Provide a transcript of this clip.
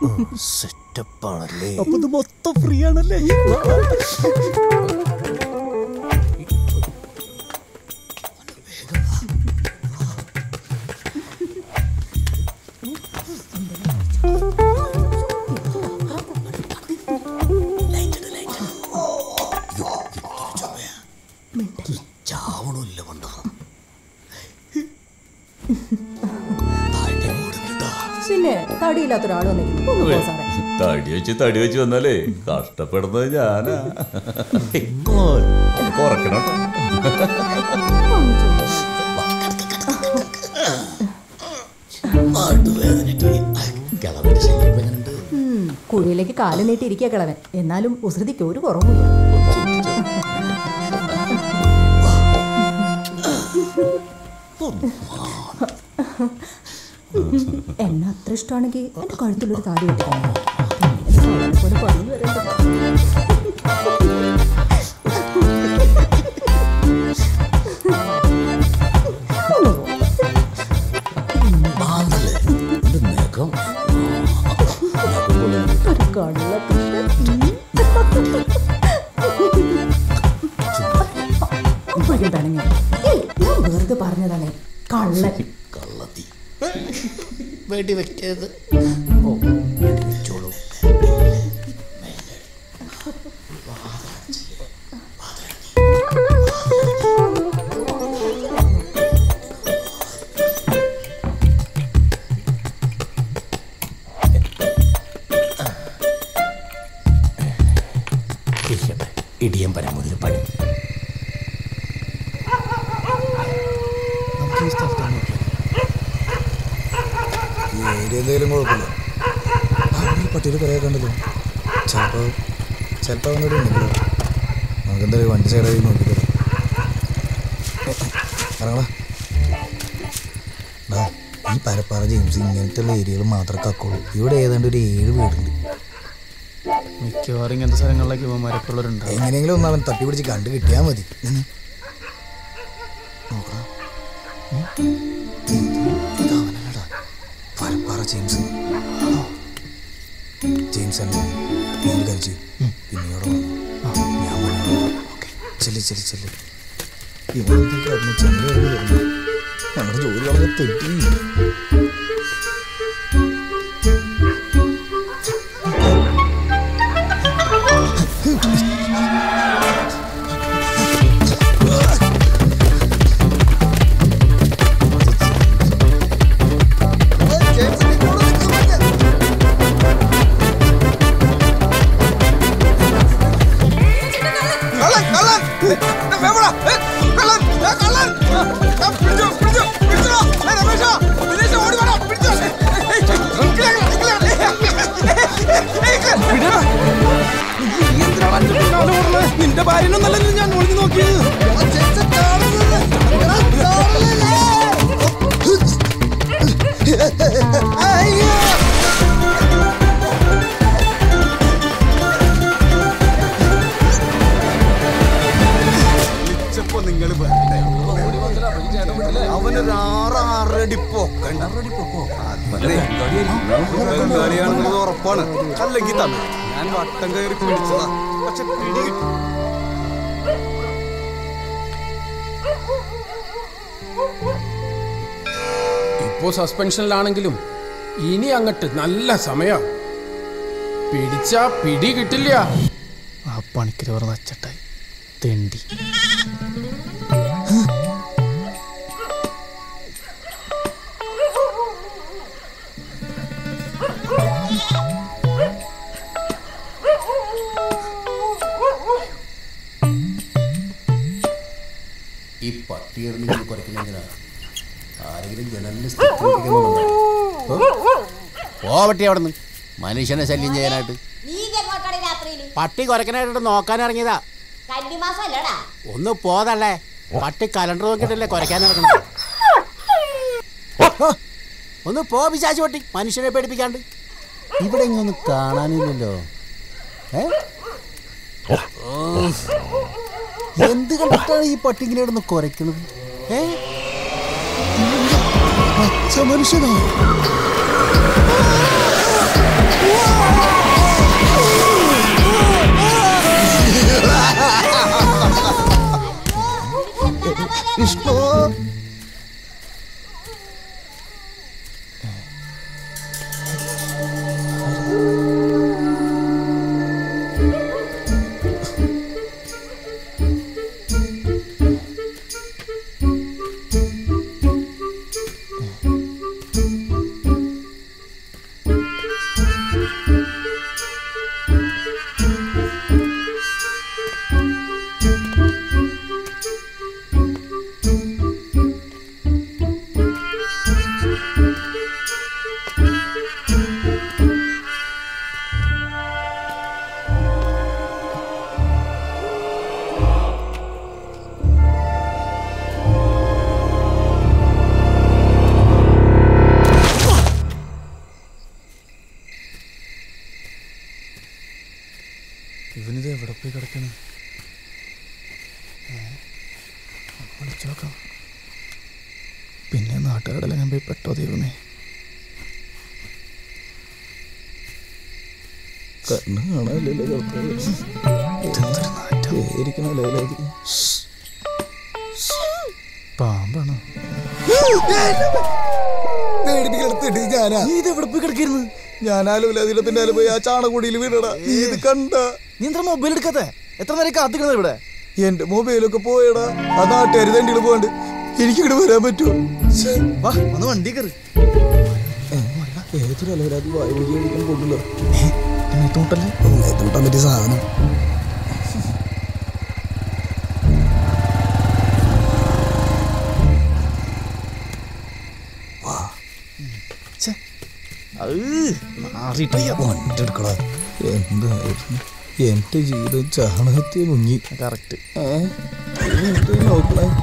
Setup ആണല്ലേ അപ്പൊ ഇത് മൊത്തം ഫ്രീ ആണല്ലേ ചാവണില്ല കൊണ്ടോ പിന്നെ തടിയില്ലാത്ത ഒരാൾ വന്നിരിക്കുന്നു ഒന്ന് പോ സാറേ തടി വെച്ച് തടി വെച്ച് വന്നാലേ കഷ്ടപ്പെടുന്നത് ഞാനാ ഒന്ന് കുറക്കണം ട്ടോ. കിളവിന്റെ ശല്യം ഇപ്പൊ എങ്ങനുണ്ട്? ഉം, കുഴിയിലേക്ക് കാല് നീട്ടി ഇരിക്കുക കിളവൻ എന്നാലും ഉസൃതിക്ക് ഒരു കുറവുമില്ല എന്നെ അത്ര ഇഷ്ടമാണെങ്കിൽ എന്റെ കഴുത്തിലൊരു താടി വെട്ടാൻ പോലെ പണി വരേണ്ടത് ഒന്ന് പോ. ആന്നല്ലേ? ഇത് നഖം. നഖം പോലെ ഒരു കള്ളകൃഷ്ണൻ. അപ്പോഴേക്കും പിണങ്ങി. ഏയ്, ഞാൻ വെറുതെ പറഞ്ഞതാണ് കള്ളൻ കള്ളത്തി വെടി വെക്കരുത് ഓ വെടി വെച്ചോളൂ ഇരിക്കട്ടെ ഇടിയൻ പരമുതിരി പണി നമുക്ക് ഈ സ്ഥലത്താണ് നോക്കിയാലോ? ഈ ഏരിയ എന്തെങ്കിലും കുഴപ്പമില്ല അവിടെ പട്ടിയിൽ കുറേ കണ്ടല്ലോ ചിലപ്പോൾ ചിലപ്പോൾ അവനോട് ഉണ്ടെങ്കിലോ നമുക്ക് എന്തായാലും വണ്ടി സൈഡായി നോക്കിക്കോ ഇറങ്ങടാ ഡാ, ഈ പരപ്പാറ ജെയിംസ് ഇങ്ങനത്തെ ഉള്ള ഏരിയകൾ മാത്രമേ കക്കുള്ളൂ ഇവിടെ ഏതാണ്ട് ഒരു ഏഴ് വീടുണ്ട് മിക്കവാറും ഇങ്ങനത്തെ സ്ഥലങ്ങളിലേക്ക് ഇവന്മാരൊക്കെ ഉള്ളവരുണ്ടാവും എങ്ങനെയെങ്കിലും ഒന്ന് അവൻ തട്ടി പിടിച്ച് കണ്ടു കിട്ടിയാൽ മതി നിന്ന്. നോക്കടാ ഇതവനല്ലടാ പരപ്പാറ ജെയിംസ് ജെയിംസ് അല്ലേ നീര് കഴിച്ച് പിന്നെയോടെ വന്നു ഞാൻ വന്നു ചെല്ലി ചെല്ലി ചെല്ലി ഇവനെന്തൊക്കെ അതിന് ചെല്ലി വരുന്നു ഞങ്ങളുടെ ജോലി വളരെ തെറ്റി നിന്റെ ഭാര്യനൊന്നല്ല ഞാൻ ഒളിഞ്ഞു നോക്കിയത് നിങ്ങൾ അവനൊരു ആറ് ആറടി പൊക്കണ്ട ബംഗാളിയാണെന്നുള്ളത് ഉറപ്പാണ് അല്ലെങ്കിൽ തന്നെ ഞാൻ വട്ടം കയറി പിടിച്ചതാ പക്ഷെ പിടി കിട്ടി ഇപ്പോ സസ്പെൻഷനിലാണെങ്കിലും ഇനി അങ്ങട്ട് നല്ല സമയം പിടിച്ചാ പിടി കിട്ടില്ല ആ പണിക്കര് പറഞ്ഞ അച്ചട്ടായി തെണ്ടി ഈ പട്ടി എറിഞ്ഞ് കുറയ്ക്കുന്നതിനാ ആരെങ്കിലും ജനലിന് സ്റ്റിക്ക് ഒട്ടിക്കുന്നുണ്ടോ? ഓ? പോ പട്ടി അവിടെ നിന്ന് മനുഷ്യനെ ശല്യം ചെയ്യാനായിട്ട് നീ ഇതെങ്ങോട്ടാണ് രാത്രിയിൽ പട്ടി കുറയ്ക്കാനായിട്ട് നോക്കാൻ ഇറങ്ങിയതാ കന്നിമാസം അല്ലടാ ഒന്ന് പോതല്ലേ പട്ടി കലണ്ടർ നോക്കിയിട്ടല്ലേ കുറയ്ക്കാൻ ഇറങ്ങണത് ഒന്ന് പോ പിശാചി പട്ടി മനുഷ്യനെ പേടിപ്പിക്കാണ്ട് ഇവിടെ ഇങ്ങൊന്നും കാണാനില്ലല്ലോ ഏ ഓ. എന്ത് കണ്ടിട്ടാണ് ഈ പട്ടി ഇങ്ങനെ ഇടുന്ന് കുറയ്ക്കണത് ഏ പച്ച മനുഷ്യനോ ഓ ഇവനിത് എവിടെ പോയി കിടക്കണ വിളിച്ചു നോക്കാം പിന്നെ നാട്ടുകാരുടെ ഞാൻ പോയി പെട്ടോ ദൈവമേ കണ്ണ് കാണാനില്ലല്ലോ ഇരിക്കണല്ലോ പാമ്പാണോ പേടിപ്പിക്കടുത്തിട്ട് ഞാനാ നീ ഇത് എവിടെ പോയി കിടക്കിരുന്നു ഞാനാലും അതിലത്തിന്റെ പോയി ആ ചാണകുടിയിൽ വീണടാ നീ ഇത് കണ്ട നീ എന്താ മൊബൈൽ എടുക്കാത്തെ എത്ര നേരം കാത്തിക്കണത് ഇവിടെ എന്റെ മൊബൈലൊക്കെ പോയടാ ആ നാട്ടുകാർ തണ്ടികൾ പോകണ്ട് എനിക്ക് ഇവിടെ വരാൻ പറ്റുമോ വാ ഒന്ന് വണ്ടി കയറി ഏതൊരു അലവരാതി വായു ഒഴുകി ഒഴിക്കാൻ കൊണ്ടല്ലോ തോട്ടല്ലേ തോട്ടാൻ പറ്റിയ സാധനം വണ്ടെടുക്കടാ എന്തായിരുന്നു എന്റെ ജീവിതം ചാണകത്തെ മുങ്ങി കറക്റ്റ് നോക്കണേ